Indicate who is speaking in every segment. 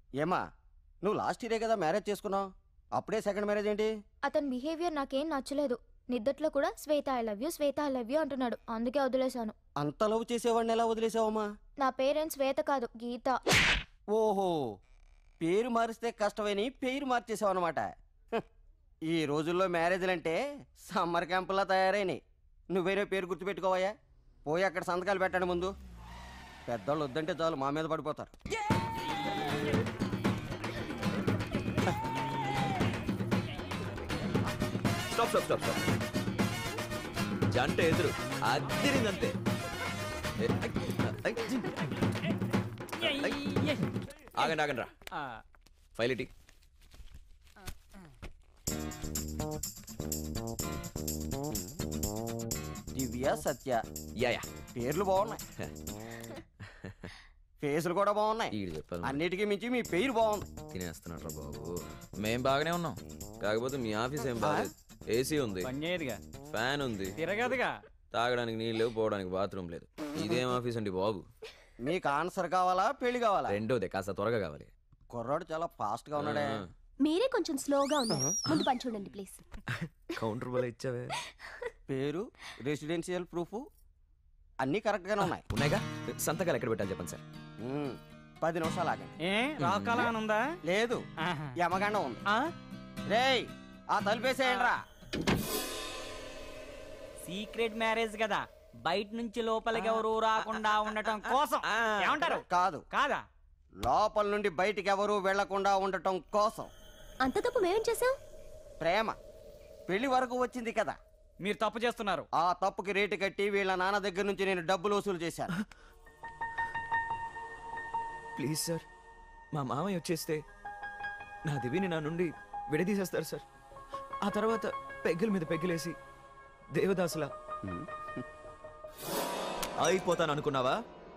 Speaker 1: ఏమా నువ్వు లాస్ట్ ఇయరే కదా మ్యారేజ్ చేసుకున్నావు అప్పుడే సెకండ్ మ్యారేజ్ ఏంటి
Speaker 2: అతని బిహేవియర్ నాకేం నచ్చలేదు నిద్దట్లో కూడా Shweta I love you Shweta I love you అంటున్నాడు అందుకే వదిలేశాను
Speaker 1: అంత లవ్ చేసేవాడిని ఎలా వదిలేసావమ్మా
Speaker 2: నా పేరెంట్స్ శ్వేత కాదు గీత
Speaker 1: ఓహో పేరు మారిస్తే కష్టమని పేరు మార్చేసావు అనమాట ఈ రోజుల్లో మ్యారేజ్లంటే సమ్మర్ క్యాంపులా తయారైనాయి నువ్వేరే పేరు గుర్తుపెట్టుకోవయ్యా పోయి అక్కడ సంతకాలు పెట్టండి ముందు పెద్దోళ్ళు వద్దంటే చాలు మా మీద పడిపోతారు
Speaker 3: స్టాప్ స్టాప్ స్టాప్ స్టాప్ జంట ఎదురు అదిరిందంతే ఏ, ఐ, ఐ, ఐ. ఆగండి ఆగండి రా ఫైల్ ఇటీ
Speaker 1: దివ్య సత్య
Speaker 3: యా యా
Speaker 1: పేర్లు బాగున్నాయి ఫేసులు కూడా బాగున్నాయి
Speaker 3: ఈడు చెప్పాలి
Speaker 1: అన్నిటికీ మించి మీ పేరు బాగుంది
Speaker 3: తినేస్తున్నాడు రా బాబు మేం బాగానే ఉన్నాం కాకపోతే మీ ఆఫీస్ ఏం బాగాలేదు ఏసీ ఉంది
Speaker 4: పనిచేయదుగా
Speaker 3: ఫ్యాన్ ఉంది
Speaker 4: తిరగదుగా
Speaker 3: తాగడానికి నీళ్ళు లేవు పోవడానికి బాత్రూమ్ లేదు ఇదేం ఆఫీస్ అండి బాబు
Speaker 1: మీకు ఆన్సర్ కావాలా పెళ్లి కావాలా
Speaker 3: రెండోదే కాస్త త్వరగా కావాలి
Speaker 1: కుర్రాడు చాలా ఫాస్ట్ గా ఉన్నాడే
Speaker 5: మీరే కొంచెం స్లోగా ఉన్నారు ముందు పని చూడండి ప్లీజ్
Speaker 3: కౌంటర్ బల ఇచ్చావే
Speaker 1: పేరు రెసిడెన్షియల్ ప్రూఫ్ అన్నీ కరెక్ట్ గానే ఉన్నాయి
Speaker 3: ఉన్నాయిగా సంతకాలు ఎక్కడ పెట్టాలి చెప్పండి సార్
Speaker 1: ఉమ్, పది నిమిషాలు ఆగండి
Speaker 4: ఏ రాకాలం ఉందా
Speaker 1: లేదు
Speaker 4: ఆహా.
Speaker 1: యమగండం ఉంది
Speaker 4: ఆ?
Speaker 1: రేయ్ ఆ తలుపేసేయండి రా
Speaker 4: సీక్రెట్ మ్యారేజ్ కదా బయట నుంచి లోపలికి ఎవరు రాకుండా ఉండటం కోసం
Speaker 3: ఆ.
Speaker 4: ఏమంటారు
Speaker 1: కాదు
Speaker 4: కాదా
Speaker 1: లోపల నుండి బయటికి ఎవరూ వెళ్లకుండా ఉండటం కోసం
Speaker 5: అంత తప్పు మేమేం చేసాం
Speaker 1: ప్రేమ పెళ్లి వరకు వచ్చింది కదా
Speaker 4: మీరు తప్పు చేస్తున్నారు
Speaker 1: ఆ తప్పుకి రేటు కట్టి వీళ్ళ నాన్న దగ్గర నుంచి నేను డబ్బులు వసూలు చేశాను
Speaker 3: ప్లీజ్ సార్ మా మామయ్య వచ్చేస్తే నా దివిని నా నుండి విడదీసేస్తారు సార్ ఆ తర్వాత పెగ్గుల మీద పెగ్గులేసి దేవదాసులా అయిపోతాను అనుకున్నావా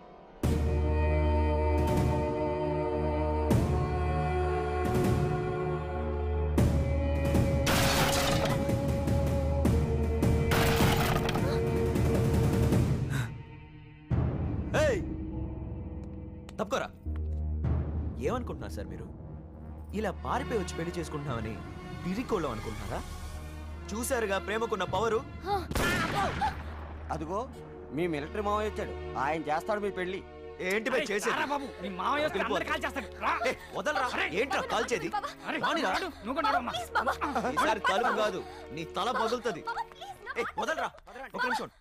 Speaker 3: ఏయ్! తప్పుకోరా ఏమనుకుంటున్నారు సార్ మీరు ఇలా పారిపోయి వచ్చి పెళ్లి చేసుకుంటున్నామని పిరికోళ్ళం అనుకుంటున్నారా చూశారుగా ప్రేమకున్న పవరు
Speaker 1: అదిగో మీ మిలిటరీ మావయ్య వచ్చాడు ఆయన చేస్తాడు మీ పెళ్లి
Speaker 3: ఏంటి బే చేసేది
Speaker 4: రారా బాబు మీ మామయ్య వస్తే అందరిని కాల్ చేస్తాడు రా.
Speaker 3: ఏ, వదలరా ఏంట్రా కాల్చేది
Speaker 4: అరే,
Speaker 3: రానిరా.
Speaker 4: రాడు. నువ్వు కూడా రావమ్మా.
Speaker 3: ఈసారి తలుపు కాదు నీ తల పగులుతుంది ఏ, వదలరా ఒక నిమిషం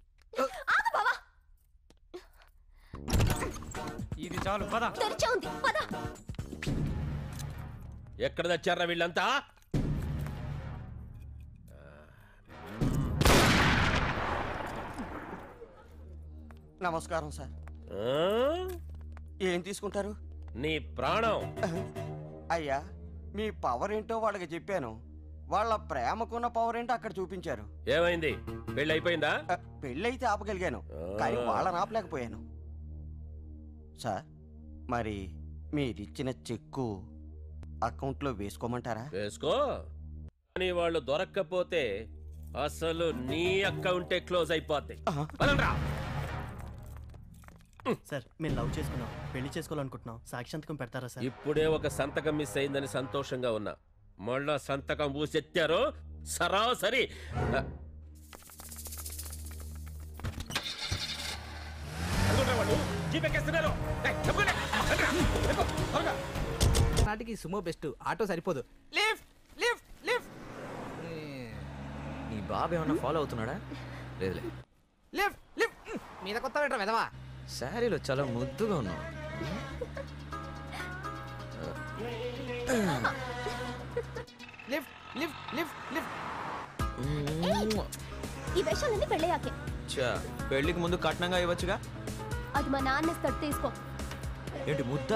Speaker 4: ఇది చాలు పద
Speaker 5: తెరిచే ఉంది పద
Speaker 6: ఎక్కడ తెచ్చారా వీళ్ళంతా
Speaker 1: నమస్కారం సార్
Speaker 6: ఆ?
Speaker 1: ఏం తీసుకుంటారు
Speaker 6: నీ ప్రాణం
Speaker 1: అయ్యా మీ పవర్ ఏంటో వాళ్ళకి చెప్పాను వాళ్ళ ప్రేమకున్న పవర్ ఏంటో అక్కడ చూపించారు
Speaker 6: ఏమైంది పెళ్ళి అయిపోయిందా
Speaker 1: ఆ, పెళ్ళైతే ఆపగలిగాను కానీ వాళ్ళని ఆపలేకపోయాను సార్ మరి మీరిచ్చిన చెక్కు అకౌంట్లో వేసుకోమంటారా
Speaker 6: వేసుకో కానీ వాళ్ళు దొరక్కపోతే అసలు నీ అకౌంటే క్లోజ్ అయిపోద్ది పదండ్రా.
Speaker 7: సార్ మేము లవ్ చేసుకున్నాం పెళ్లి చేసుకోవాలనుకుంటున్నాం సాక్షాంతకం పెడతారా సార్
Speaker 6: ఇప్పుడే ఒక సంతకం మిస్ అయిందని సంతోషంగా ఉన్నా మళ్ళా సంతకం పూసెత్తారు సరాసరి ఆ. అదిగోండ్రా వాళ్ళు, జీప్ ఎక్కేస్తున్నారు. ఏయ్, తప్పకుండా. రండ్రా, ఎక్కు, త్వరగా.
Speaker 8: నాటికి సుమో బెస్ట్ ఆటో సరిపోదు లిఫ్ట్ లిఫ్ట్ లిఫ్ట్
Speaker 3: నీ బాబు ఏమన్నా ఫాలో అవుతున్నాడా లేదులే
Speaker 8: లిఫ్ట్ లిఫ్ట్ మీద కొత్త పెట్టరా వెదవా
Speaker 3: శారీలో చాలా ముద్దుగా ఉన్నావు
Speaker 8: లిఫ్ట్ లిఫ్ట్ లిఫ్ట్ లిఫ్ట్
Speaker 5: ఈ వేషాలన్నీ పెళ్ళయ్యాకే
Speaker 3: చా పెళ్లికి ముందు కట్నంగా ఇవ్వచ్చుగా
Speaker 5: అది మా నాన్న ఇస్తాడు తీసుకో
Speaker 3: ఏంటి ముద్ద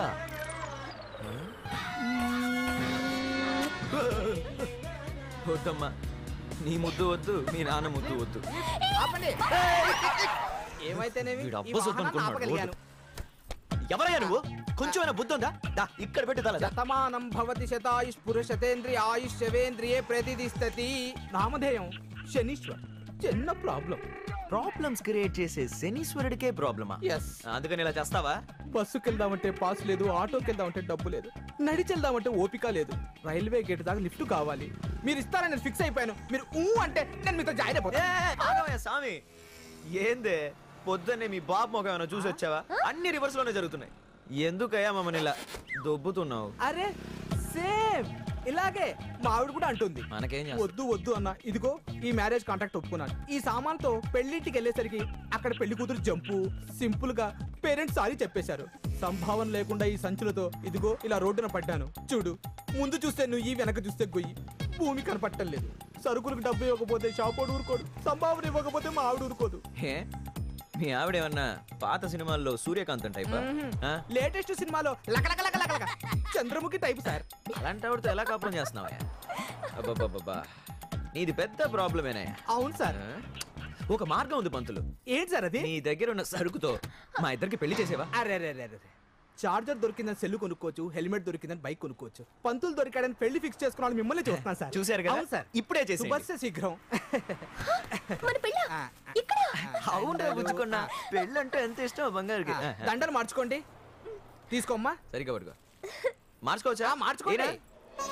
Speaker 3: వద్దమ్మా నీ ముద్దు వద్దు మీ నాన్న ముద్దు వద్దు
Speaker 8: ఆపండి ఏమైతేనేమి
Speaker 3: వీడు
Speaker 8: ఈ
Speaker 3: అబ్బ సొత్తు
Speaker 8: వాహనాన్ని
Speaker 3: అనుకుంటున్నాడు.
Speaker 8: ఆపగలిగాను.
Speaker 3: ఎవరయ్యా నువ్వు కొంచెమైనా బుద్ధి ఉందా దా ఇక్కడ పెట్టి తల
Speaker 8: శతమానం భవతి శతాయుష్ పురుషతేంద్రియ ఆయుష్ శవేంద్రియే ప్రతిదిస్తతి నామధేయం శనీశ్వర్ చిన్న ప్రాబ్లం
Speaker 3: ప్రాబ్లమ్స్ క్రియేట్ చేసే శనీశ్వరుడికే ప్రాబ్లమా
Speaker 8: ఎస్
Speaker 3: అందుకని ఇలా చేస్తావా
Speaker 8: బస్సుకి వెళ్దామంటే పాస్ లేదు ఆటోకి వెళ్దామంటే డబ్బు లేదు నడిచి వెళ్దామంటే ఓపిక లేదు రైల్వే గేట్ దాకా లిఫ్ట్ కావాలి మీరు ఇస్తారని నేను ఫిక్స్ అయిపోయాను మీరు ఊ అంటే నేను మీతో జాయిన్
Speaker 3: ఏ,
Speaker 8: అయిపోతా
Speaker 3: ఆగవయ్యా స్వామి ఏందే పొద్దున్నే మీ బాబు మొఖం ఏమైనా చూసి వచ్చావా అన్ని రివర్స్ లోనే జరుగుతున్నాయి ఎందుకయ్యా మమ్మల్ని ఇలా దొబ్బుతున్నావు
Speaker 8: అరే సేమ్ ఇలాగే మా ఆవిడ కూడా అంటుంది
Speaker 3: మనకేం చేస్తాం?
Speaker 8: వద్దు వద్దు అన్న ఇదిగో ఈ మ్యారేజ్ కాంట్రాక్ట్ ఒప్పుకున్నాను ఈ సామాన్తో పెళ్లింటికి వెళ్ళేసరికి అక్కడ పెళ్లి కూతురు జంపు సింపుల్ గా పేరెంట్స్ సారీ చెప్పేశారు సంభావన లేకుండా ఈ సంచులతో ఇదిగో ఇలా రోడ్డున పడ్డాను చూడు ముందు చూస్తే నువ్వు వెనక చూస్తే గొయ్యి భూమి కనపట్టం లేదు సరుకులకు డబ్బు ఇవ్వకపోతే షాపోడు ఊరుకోడు సంభావన ఇవ్వకపోతే మా ఆవిడ ఊరుకోదు
Speaker 3: ఏ మీ ఆవిడ ఏమన్నా పాత సినిమాల్లో సూర్యకాంతం టైప్
Speaker 8: లేటెస్ట్ సినిమాలో లకలక లక లక లక చంద్రముఖి టైప్ సార్
Speaker 3: అలాంటి ఆవిడతో ఎలా కాపురం చేస్తున్నావా అబ్బబ్బబ్బబ్బా నీది పెద్ద ప్రాబ్లమేనే
Speaker 8: అవును సార్
Speaker 3: ఒక మార్గం ఉంది పంతులు
Speaker 8: ఏంటి సార్ అది
Speaker 3: నీ దగ్గర ఉన్న సరుకుతో మా ఇద్దరికి పెళ్లి చేసేవా
Speaker 8: అరే అరే అరే అరే చార్జర్ దొరికిందని సెల్ కొనుక్కోవచ్చు హెల్మెట్ దొరికిందని బైక్ కొనుక్కోవచ్చు పంతులు దొరికాడని పెళ్లి ఫిక్స్ చేసుకున్నాను మిమ్మల్ని చూస్తున్నాను సార్
Speaker 3: చూశారు కదా?
Speaker 8: అవును సార్
Speaker 3: ఇప్పుడే చేసేయండి.
Speaker 8: శుభస్య శీఘ్రం
Speaker 5: మన పెళ్ళ
Speaker 8: ఆ,
Speaker 5: ఇక్కడ
Speaker 3: అవును గుచ్చుకున్నా పెళ్ళంటే ఎంత ఇష్టం బంగారుకి
Speaker 8: ఆ, దండలు మార్చుకోండి తీసుకోమ్మా
Speaker 3: సరిగా పడుకో మార్చుకోవచ్చా
Speaker 8: ఆ, మార్చుకోండి
Speaker 3: ఏరా?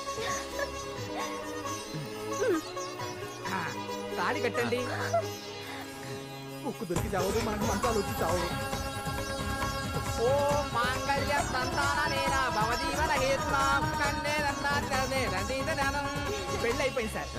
Speaker 8: ఆ, తాళి కట్టండి ఉక్కు దొరికి చావదు మనకు మంచాలు వచ్చి చావదు ఓ మాంగళ్య సంతాననేనా భవదీవన హేతునా కండే రందాచరణే రందీత జ్ఞానం పెళ్ళి అయిపోయింది సార్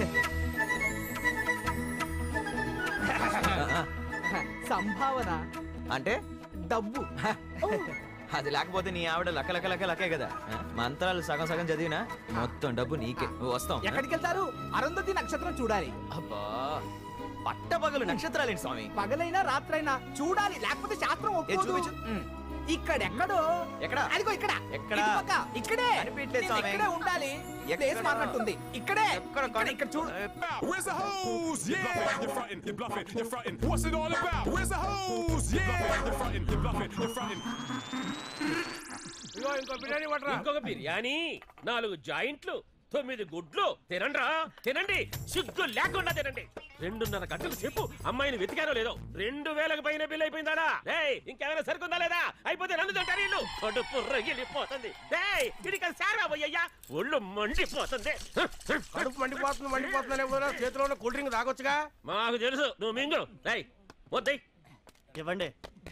Speaker 3: ఆ,
Speaker 8: సంభావన
Speaker 3: అంటే
Speaker 8: డబ్బు
Speaker 3: అది లేకపోతే నీ ఆవిడ లక్క లక్క లక్క లక్కే కదా ఆ, మంత్రాలు సగం సగం చదివినా మొత్తం డబ్బు నీకే నువ్వు వస్తాం ఆ?
Speaker 8: ఎక్కడికి వెళ్తారు అరుంధతి నక్షత్రం చూడాలి
Speaker 3: అబ్బా పట్టపగలు నక్షత్రాలేంటి స్వామి
Speaker 8: పగలైనా రాత్రైనా చూడాలి లేకపోతే శాస్త్రం ఒప్పుకోదు
Speaker 3: చూపించు.
Speaker 8: ఉమ్. ఇక్కడెక్కడో
Speaker 3: ఎక్కడ?
Speaker 8: అదిగో ఇక్కడ
Speaker 3: ఎక్కడ?
Speaker 8: ఇటు పక్క. ఇక్కడే
Speaker 3: కనిపించలేదు
Speaker 8: నేను
Speaker 3: స్వామి.
Speaker 8: ఇక్కడే ఉండాలి
Speaker 3: ఎక్కడ?
Speaker 8: ప్లేస్ మారినట్టుంది ఇక్కడే
Speaker 3: ఎక్కడ
Speaker 8: ఇక్కడ ఇక్కడ చూడు
Speaker 9: Where's the hose? Yeah, you're frontin', you're bluffing, you're frontin'. What's it all about? Where's the hose? Yeah, you're frontin', you're bluffing, you're frontin'.
Speaker 6: ఇంకొక బిర్యానీ నాలుగు జాయింట్లు తొమ్మిది గుడ్లు తినండ్రా తినండి సిగ్గు లేకుండా తినండి రెండున్నర గంటల సేపు అమ్మాయిని వెతికారో లేదో రెండు వేలకు పైన బిల్ అయిపోయిందా ఏయ్ ఇంకేమైనా సరుకుందా లేదా అయిపోతే నన్ను తింటారు ఇల్లు కడుపు రగిలిపోతుంది ఏయ్ ఇది కదా సారా పోయ్యా ఒళ్ళు మండిపోతుంది
Speaker 10: కడుపు మండిపోతుంది మండిపోతుందని కూడా చేతిలో ఉన్న కూల్ డ్రింక్ తాగొచ్చుగా
Speaker 6: మాకు తెలుసు నువ్వు మింగు రేయ్ వద్దయ్
Speaker 7: ఇవ్వండి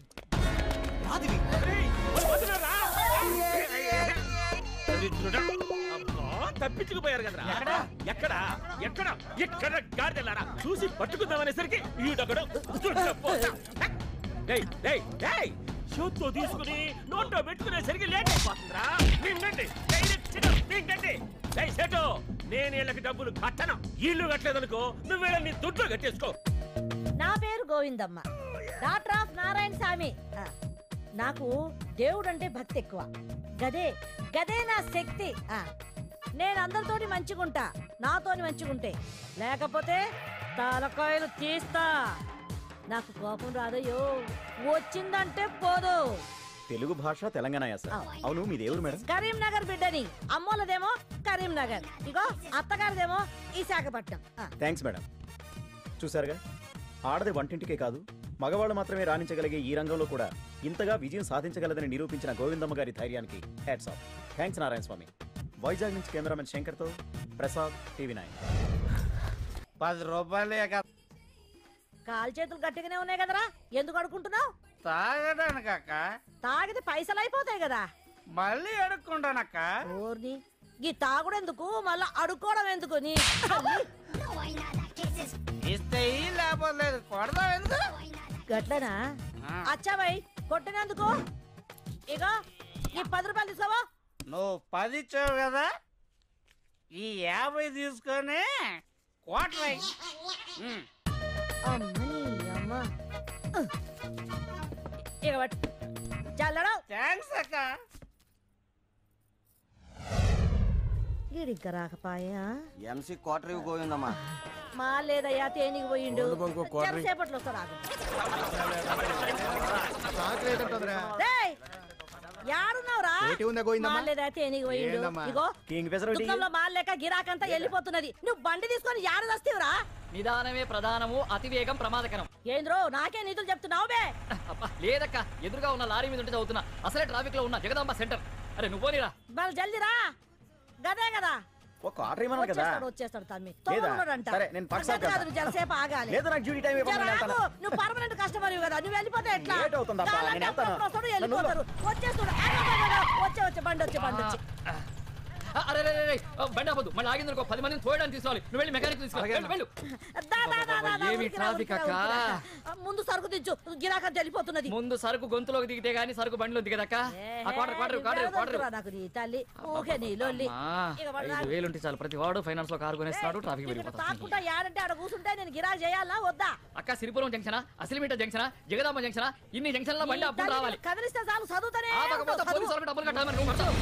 Speaker 6: తప్పించుకుపోయారు కదరా ఎక్కడ ఎక్కడ ఎక్కడ గాడిదెల్లారా చూసి పట్టుకుందామనేసరికి ఈడొకడు దున్నపోతా. డేయ్, డేయ్, డేయ్, చేత్తో తీసుకుని నోట్లో పెట్టుకునేసరికి లేట్ అయిపోతుందిరా మింగండి డైరెక్ట్ మింగండి డేయ్ సేటు నేను వీళ్ళకి డబ్బులు కట్టను ఇల్లు కట్టలేదనుకో నువ్వు వీళ్ళని దుడ్లు కట్టేసుకో
Speaker 11: నా పేరు గోవిందమ్మ డాక్టర్ ఆఫ్ నారాయణ స్వామి ఆ, నాకు దేవుడు అంటే భక్తి ఎక్కువ గదే గదే నా శక్తి ఆ, నేను అందరితోటి మంచిగుంటా నాతోని మంచిగుంటే లేకపోతే తలకాయలు తీస్తా నాకు కోపం రాదయ్యో వచ్చిందంటే పోదు
Speaker 10: తెలుగు భాష తెలంగాణ యాస అవును మీ దేవుడు మేడం
Speaker 11: కరీంనగర్ బిడ్డని అమ్మోలదేమో కరీంనగర్ ఇగో అత్తగారిదేమో విశాఖపట్నం ఆ,
Speaker 10: థ్యాంక్స్ మేడం చూసారుగా ఆడది వంటింటికే కాదు మగవాళ్ళు మాత్రమే రాణించగలిగే ఈ రంగంలో కూడా ఇంతగా విజయం సాధించగలదని నిరూపించిన గోవిందమ్మ గారి ధైర్యానికి hats off thanks Narayana Swamy Vizag నుంచి కెమెరామెన్ శంకర్తో ప్రసాద్ టీవీ నైన్
Speaker 8: పది రూపాయలే
Speaker 11: కాలు చేతులు గట్టిగానే ఉన్నాయి కదరా ఎందుకు అడుకుంటున్నావు
Speaker 8: తాగడానికక్క
Speaker 11: తాగితే పైసలు అయిపోతాయి కదా
Speaker 8: మళ్ళీ అడుక్కుంటానక్క
Speaker 11: ఓర్ని ఈ తాగుడెందుకు మళ్ళా అడుక్కోవడం ఎందుకు నీ
Speaker 8: ఇస్తే లేకపోతే లేదు కొడదాం ఎందుకు
Speaker 11: గట్లనా అచ్చాబాయ్ కొట్టినందుకు ఇగో ఈ పది రూపాయలు తీసుకోవా
Speaker 8: నువ్వు పది ఇచ్చావు కదా ఈ యాభై తీసుకొని కోటరై
Speaker 11: అమ్మని అమ్మ ఇక పట్టు చల్లడం
Speaker 8: థ్యాంక్స్ అక్క
Speaker 11: ఈడింక రాకపాయా
Speaker 1: ఎంసీ క్వార్టర్ ఇవ్వు గోవిందమ్మా
Speaker 11: మా లేదయ్యా తేనికి పోయిండు
Speaker 10: రెండు బంకు quarter.
Speaker 11: సేపట్లో వస్తాడు ఆగు. రేయ్, యాడున్నావురా
Speaker 8: ఏంటి ఉందా గోవిందమ్మ?
Speaker 11: మా లేదా తేనికి పోయిండు
Speaker 8: ఏందమ్మా?
Speaker 11: ఇగో
Speaker 10: కింగ్ పెసరొట్టి
Speaker 11: దుఃఖంలో మాలేక గిరాకంతా వెళ్ళిపోతున్నది నువ్వు బండి తీసుకొని యాడ వస్తేవురా
Speaker 12: నిదానమే ప్రధానము అతివేగం ప్రమాదకరం
Speaker 11: ఏంద్రో నాకే నిధులు చెప్తున్నావు బే
Speaker 12: అబ్బా లేదక్క ఎదురుగా ఉన్న లారీ మీద ఉంటే చదువుతున్నా అసలే ట్రాఫిక్ లో ఉన్న జగదాంబ సెంటర్ అరే నువ్వు పోనీరా
Speaker 11: మరి జల్దీ రా గదే కదా
Speaker 10: ఒక ఆర్డర్ ఇవ్వమన్నారు కదా
Speaker 11: వచ్చేస్తాడు వచ్చేస్తాడు తమ్మి
Speaker 10: లేదా?
Speaker 11: తొందరగాడంట.
Speaker 10: సరే, నేను పక్క
Speaker 11: అంతే కాదు,
Speaker 10: సర్దేస్తా.
Speaker 11: నువ్వు జరసేపు ఆగాలి
Speaker 10: లేదా నాకు డ్యూటీ టైం ఇవ్వమని
Speaker 11: జర
Speaker 10: వెళ్తాను.
Speaker 11: ఆగు. నువ్వు పర్మనెంట్ కస్టమర్ కదా నువ్వు వెళ్ళిపోతే ఎట్లా
Speaker 10: లేట్ అవుతుందప్పా,
Speaker 11: కావాలంటే
Speaker 10: నేను వెళ్తాను.
Speaker 11: అప్పుడు వస్తాడు, వెళ్ళిపోతారు వచ్చేస్తాడు ఆగు, ఆగు, ఆగు, ఆగు. వచ్చే వచ్చే బండి వచ్చే బండి వచ్చి
Speaker 12: ఆ, అరే రే, రే, రే, ఆ, బండి ఆపొద్దు మళ్ళీ ఆగింది అనుకో పది మందిని తోయడానికి తీసుకోవాలి నువ్వు వెళ్ళి మెకానిక్ తీసుకో వెళ్ళు, వెళ్ళు
Speaker 11: దా, దా, దా, దా, దా,
Speaker 12: ఏమి
Speaker 11: ఉరికిరా,
Speaker 12: ట్రాఫిక్
Speaker 11: ఉరికిరా,
Speaker 12: అక్క?
Speaker 11: ఉరికిరా. ఆ, ముందు సరుకు దించు గిరాక వెళ్ళిపోతున్నది
Speaker 12: ముందు సరుకు గొంతులోకి దిగితే గానీ సరుకు బండిలో దిగదక్క ఆ క్వార్టర్ క్వార్టర్ క్వార్టర్ క్వార్టర్
Speaker 11: ఏహే, నాకు నీ తల్లి ఊకే నీ లొల్లి ఇక వాడు
Speaker 12: ఐదు
Speaker 11: నాకు-
Speaker 12: వేలు ఉంటే చాలు ప్రతి వాడు ఫైనాన్స్ లో కారు కొనేస్తున్నాడు ట్రాఫిక్
Speaker 11: ఇక్కడ
Speaker 12: పెరిగిపోతుంది
Speaker 11: తాక్కుంటా యాడంటే ఆడ కూర్చుంటే నేను గిరాక్ చేయాలా వద్దా
Speaker 12: అక్క సిరిపురం జంక్షనా అసిలిమిట జంక్షనా జగదాంబ జంక్షనా ఇన్ని జంక్షన్ల బండి
Speaker 11: నీ
Speaker 12: అప్పుడు
Speaker 11: తల్లి
Speaker 12: రావాలి
Speaker 11: కదిలిస్తే చాలు చదువుతానే
Speaker 12: ఆపకపోతే
Speaker 11: ఉంటావు, చదువు.
Speaker 12: పోలీసు వాళ్ళకి డబ్బులు కట్టాలని నువ్వు కట్టావు.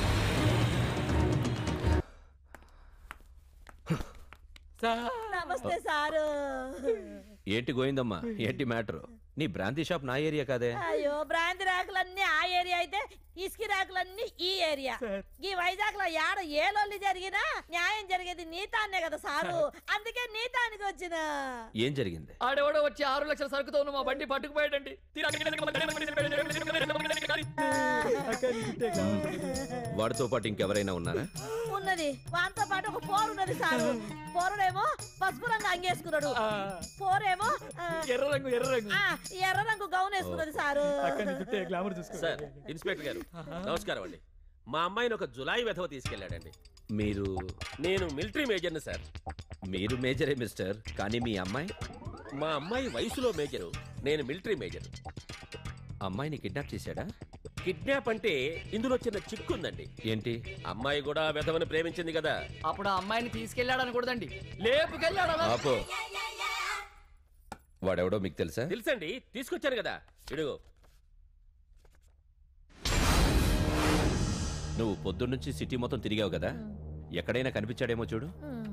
Speaker 11: నమస్తే సారు
Speaker 13: ఏంటి గోయిందమ్మా ఏంటి మ్యాటర్ నీ బ్రాంతి షాప్ నా ఏరియా కాదే
Speaker 11: అయ్యో బ్రాంతి ర్యాకులన్నీ ఆ ఏరియా అయితే ఇసుకి ర్యాకులన్నీ ఈ ఏరియా ఈ వైజాగ్ లో యాడ ఏ లొల్లి జరిగినా న్యాయం జరిగేది నీతాన్నే కదా సారు అందుకే నీతానికి వచ్చిన
Speaker 13: ఏం జరిగింది
Speaker 12: ఆడెవడో వచ్చి ఆరు లక్షల సరుకుతో ఉన్న మా బండి పట్టుకుపోయాడండి
Speaker 13: వాడితో పాటు ఇంకెవరైనా ఉన్నారా
Speaker 11: ఉన్నది వాంతో పాటు ఒక పోరు ఉన్నది సారు పోరుడేమో పసుపు రంగు అంగేసుకున్నాడు పోరేమో ఆ,
Speaker 12: ఎర్ర రంగు ఎర్ర రంగు
Speaker 11: ఆ, ఎర్ర రంగు గౌన్ వేసుకున్నది సారు
Speaker 6: సార్ ఇన్స్పెక్టర్ గారు నమస్కారం అండి మా అమ్మాయిని ఒక జులాయి వెధవ తీసుకెళ్ళాడండి
Speaker 13: మీరు
Speaker 6: నేను మిలిటరీ మేజర్ని సార్
Speaker 13: మీరు మేజరే మిస్టర్ కానీ మీ అమ్మాయి
Speaker 6: మా అమ్మాయి వయసులో మేజరు నేను మిలిటరీ మేజర్
Speaker 13: అమ్మాయిని కిడ్నాప్ చేశాడా
Speaker 6: కిడ్నాప్ అంటే ఇందులో చిన్న చిక్కు ఉందండి
Speaker 13: ఏంటి
Speaker 6: అమ్మాయి కూడా వెధవని ప్రేమించింది కదా
Speaker 12: అప్పుడు ఆ అమ్మాయిని తీసుకెళ్ళాడు అనకూడదండి లేపుకెళ్ళాడు అలా.
Speaker 13: ఆపో వాడెవడో మీకు తెలుసా
Speaker 6: తెలుసండి తీసుకొచ్చాను కదా ఇడుగో
Speaker 13: నువ్వు పొద్దున్నుంచి సిటీ మొత్తం తిరిగావు కదా ఎక్కడైనా కనిపించాడేమో చూడు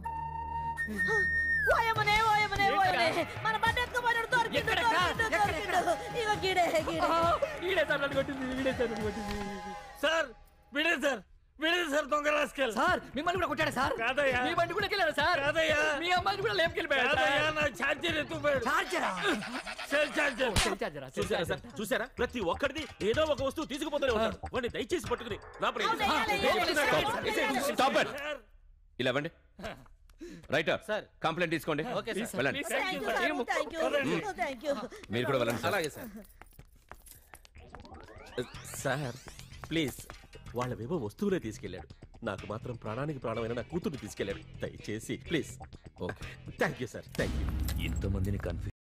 Speaker 11: ఓయమనే ఓయమనే ఓయమనే మన బండి ఎత్తుకుపోయాడు దొరికిండు దొరికిండు దొరికిండు ఇగో గీడే గీడే
Speaker 12: ఈడే సార్ నన్ను కొట్టింది ఈడే సార్ నన్ను కొట్టింది
Speaker 6: సార్ విడే సార్ విడే సార్ దొంగ రాసుకెళ్ళి
Speaker 12: సార్ మిమ్మల్ని కూడా కొట్టాడు సార్
Speaker 6: కాదయ్యా.
Speaker 12: మీ బండి కూడా వెళ్ళాడు సార్
Speaker 6: కాదయ్యా.
Speaker 12: మీ అమ్మాయిని కూడా లేపుకెళ్ళిపోయాడు
Speaker 6: కాదయ్యా, నా ఛార్జర్ ఎత్తుకుపోయాడు
Speaker 12: చార్జరా
Speaker 6: సెల్ ఛార్జర్
Speaker 12: చార్జరా
Speaker 6: చూసారా సార్ చూసారా ప్రతి ఒక్కడిది ఏదో ఒక వస్తువు తీసుకుపోతూనే ఉంటాడు వాడిని దయచేసి పట్టుకుని లోపల వేసేయండి.
Speaker 13: Stop it. ఇలా ఇవ్వండి రైటర్ సార్ కంప్లైంట్ తీసుకోండి
Speaker 6: ఓకే సార్.
Speaker 13: వెళ్ళండి
Speaker 11: thank you sir thank you thank you
Speaker 13: మీరు కూడా వెళ్ళండి సార్.
Speaker 6: అలాగే సార్ సార్ ప్లీజ్ వాళ్ళవేవో వస్తువులే తీసుకెళ్ళాడు నాకు మాత్రం ప్రాణానికి ప్రాణమైన నా కూతుర్ని తీసుకెళ్ళాడు దయచేసి please
Speaker 13: okay
Speaker 6: thank you sir thank you
Speaker 13: ఇంతమందిని కన్ఫ్యూజ్